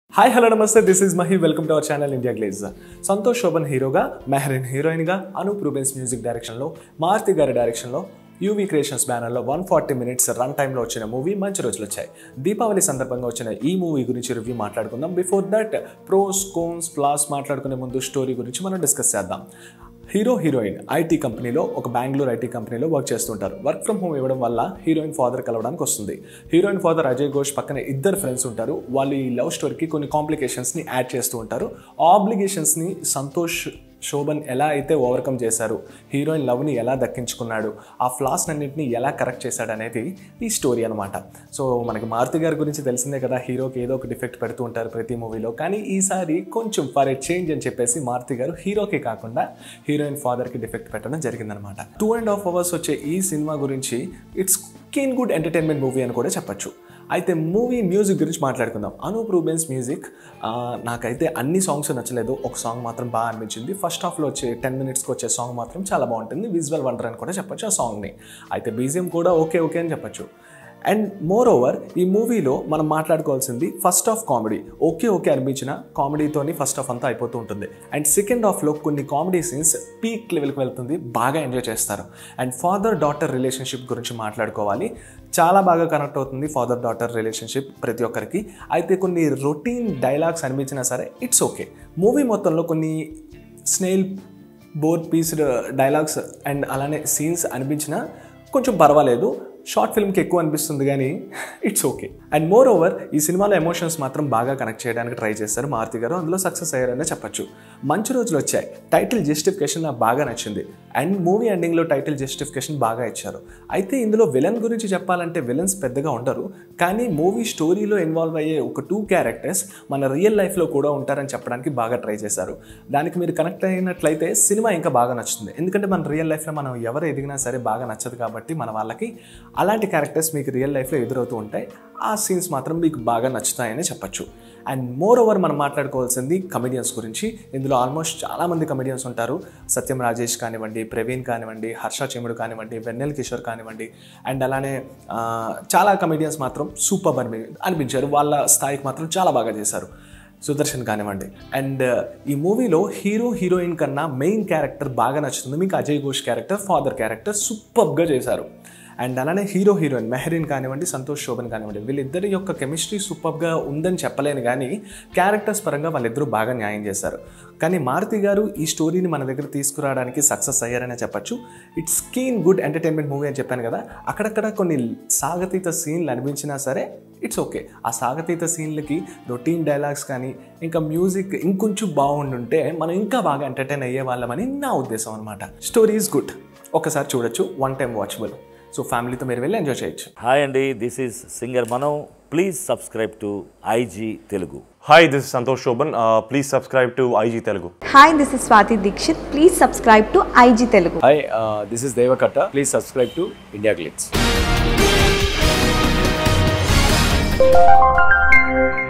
Hi hello నమస్తే this is Mahi welcome to our channel India Glitz Santosh Shobhan హీరోగా మెహరిన్ హీరోయిన్గా Anoop Rubens music డైరెక్షన్లో మారుతి గారి డైరెక్షన్లో యూవీ క్రియేషన్స్ బ్యానర్లో వన్ ఫార్టీ మినిట్స్ రన్ టైంలో వచ్చిన మూవీ మంచి రోజులు వచ్చాయి దీపావళి సందర్భంగా వచ్చిన ఈ మూవీ గురించి రివ్యూ మాట్లాడుకుందాం before that pros cons plus మాట్లాడుకునే ముందు స్టోరీ గురించి మనం డిస్కస్ చేద్దాం హీరో హీరోయిన్ ఐటీ కంపెనీలో ఒక బెంగళూరు ఐటీ కంపెనీలో వర్క్ చేస్తుంటారు వర్క్ ఫ్రమ్ హోమ్ ఇవ్వడం వల్ల హీరోయిన్ ఫాదర్ కలవడానికి వస్తుంది హీరోయిన్ ఫాదర్ అజయ్ ఘోష్ పక్కన ఇద్దరు ఫ్రెండ్స్ ఉంటారు వాళ్ళు ఈ లవ్ స్టోరీకి కొన్ని కాంప్లికేషన్స్ని యాడ్ చేస్తూ ఉంటారు ఆబ్లిగేషన్స్ని సంతోష్ శోభన్ ఎలా అయితే ఓవర్కమ్ చేశారు హీరోయిన్ లవ్ని ఎలా దక్కించుకున్నాడు ఆ ఫ్లాస్ అన్నింటిని ఎలా కరెక్ట్ చేశాడు అనేది ఈ స్టోరీ అనమాట సో మనకి మారుతి గారి గురించి తెలిసిందే కదా హీరోకి ఏదో ఒక డిఫెక్ట్ పెడుతూ ఉంటారు ప్రతి మూవీలో కానీ ఈసారి కొంచెం ఫర్ ఎ చేంజ్ అని చెప్పేసి మారుతి గారు హీరోకి కాకుండా హీరోయిన్ ఫాదర్కి డిఫెక్ట్ పెట్టడం జరిగిందనమాట టూ అండ్ హాఫ్ అవర్స్ వచ్చే ఈ సినిమా గురించి it's clean good entertainment movie అని కూడా చెప్పొచ్చు అయితే మూవీ మ్యూజిక్ గురించి మాట్లాడుకుందాం అనూప్ రూబెన్స్ మ్యూజిక్ ఆ, నాకైతే అన్ని సాంగ్స్ నచ్చలేదు ఒక సాంగ్ మాత్రం బాగా అనిపించింది ఫస్ట్ హాఫ్లో వచ్చే టెన్ మినిట్స్కి వచ్చే సాంగ్ మాత్రం చాలా బాగుంటుంది విజువల్ వండర్ అని కూడా చెప్పొచ్చు ఆ సాంగ్ని అయితే బీజిఎం కూడా ఓకే ఓకే అని చెప్పొచ్చు అండ్ మోర్ ఓవర్ ఈ మూవీలో మనం మాట్లాడుకోవాల్సింది first half comedy okay okay అనిపించిన కామెడీతోని ఫస్ట్ హాఫ్ అంతా అయిపోతూ ఉంటుంది అండ్ సెకండ్ హాఫ్లో కొన్ని కామెడీ సీన్స్ పీక్ లెవెల్కి వెళ్తుంది బాగా ఎంజాయ్ చేస్తారు అండ్ ఫాదర్ డాటర్ రిలేషన్షిప్ గురించి మాట్లాడుకోవాలి చాలా బాగా కనెక్ట్ అవుతుంది ఫాదర్ డాటర్ రిలేషన్షిప్ ప్రతి ఒక్కరికి అయితే కొన్ని రొటీన్ డైలాగ్స్ అనిపించినా సరే ఇట్స్ ఓకే మూవీ మొత్తంలో కొన్ని snail bore paced dialogues and అలానే సీన్స్ అనిపించినా కొంచెం పర్వాలేదు షార్ట్ ఫిల్మ్కి ఎక్కువ అనిపిస్తుంది కానీ it's okay and moreover ఈ సినిమాలో ఎమోషన్స్ మాత్రం బాగా కనెక్ట్ చేయడానికి ట్రై చేస్తారు మారుతి గారు అందులో సక్సెస్ అయ్యారనే చెప్పొచ్చు మంచి రోజులు వచ్చాయి టైటిల్ జస్టిఫికేషన్ నాకు బాగా నచ్చింది అండ్ మూవీ ఎండింగ్లో టైటిల్ జస్టిఫికేషన్ బాగా ఇచ్చారు అయితే ఇందులో విలన్ గురించి చెప్పాలంటే విలన్స్ పెద్దగా ఉండరు కానీ మూవీ స్టోరీలో ఇన్వాల్వ్ అయ్యే ఒక టూ క్యారెక్టర్స్ మన రియల్ లైఫ్లో కూడా ఉంటారని చెప్పడానికి బాగా ట్రై చేశారు దానికి మీరు కనెక్ట్ అయినట్లయితే సినిమా ఇంకా బాగా నచ్చుతుంది ఎందుకంటే మన రియల్ లైఫ్లో మనం ఎవరు ఎదిగినా సరే బాగా నచ్చదు కాబట్టి మన వాళ్ళకి అలాంటి క్యారెక్టర్స్ మీకు రియల్ లైఫ్లో ఎదురవుతూ ఉంటాయి ఆ సీన్స్ మాత్రం మీకు బాగా నచ్చుతాయని చెప్పొచ్చు అండ్ మోర్ ఓవర్ మనం మాట్లాడుకోవాల్సింది కమెడియన్స్ గురించి ఇందులో ఆల్మోస్ట్ చాలామంది కమెడియన్స్ ఉంటారు సత్యం రాజేష్ కానివ్వండి ప్రవీణ్ కానివ్వండి హర్ష చెముడు కానివ్వండి వెన్నెల్ కిషోర్ కానివ్వండి అండ్ అలానే ఆ, చాలా కమెడియన్స్ మాత్రం సూపర్ అనిపి అనిపించారు వాళ్ళ స్థాయికి మాత్రం చాలా బాగా చేశారు సుదర్శన్ కానివ్వండి అండ్ ఈ మూవీలో హీరో హీరోయిన్ కన్నా మెయిన్ క్యారెక్టర్ బాగా నచ్చుతుంది మీకు Ajay Ghosh character father character సూపర్గా చేశారు అండ్ అలానే హీరో హీరోయిన్ మెహరీన్ కానివ్వండి సంతోష్ శోభన్ కానివ్వండి వీళ్ళిద్దరి యొక్క కెమిస్ట్రీ సూపర్గా ఉందని చెప్పలేను కానీ క్యారెక్టర్స్ పరంగా వాళ్ళిద్దరూ బాగా న్యాయం చేశారు కానీ మారుతి గారు ఈ స్టోరీని మన దగ్గర తీసుకురావడానికి సక్సెస్ అయ్యారనే చెప్పొచ్చు it's clean good entertainment movie అని చెప్పాను కదా అక్కడక్కడ కొన్ని సాగతీత సీన్లు అనిపించినా సరే ఇట్స్ ఓకే ఆ సాగతీత సీన్లకి రొటీన్ డైలాగ్స్ కానీ ఇంకా మ్యూజిక్ ఇంకొంచెం బాగుండుంటే మనం ఇంకా బాగా ఎంటర్టైన్ అయ్యే వాళ్ళమని నా ఉద్దేశం అనమాట స్టోరీ ఈజ్ గుడ్ ఒకసారి చూడొచ్చు వన్ టైం వాచబుల్ సో ఫ్యామిలీతో మీరు వెళ్ళి ఎంజాయ్ చేయొచ్చు హాయ్ అండి this is singer Mano please subscribe to IG Telugu Hi, this is Santosh Shoban. Uh, please subscribe to IG Telugu. Hi this is Swathi Dikshit please subscribe to IG Telugu hi this is Devakatta please subscribe to India glitz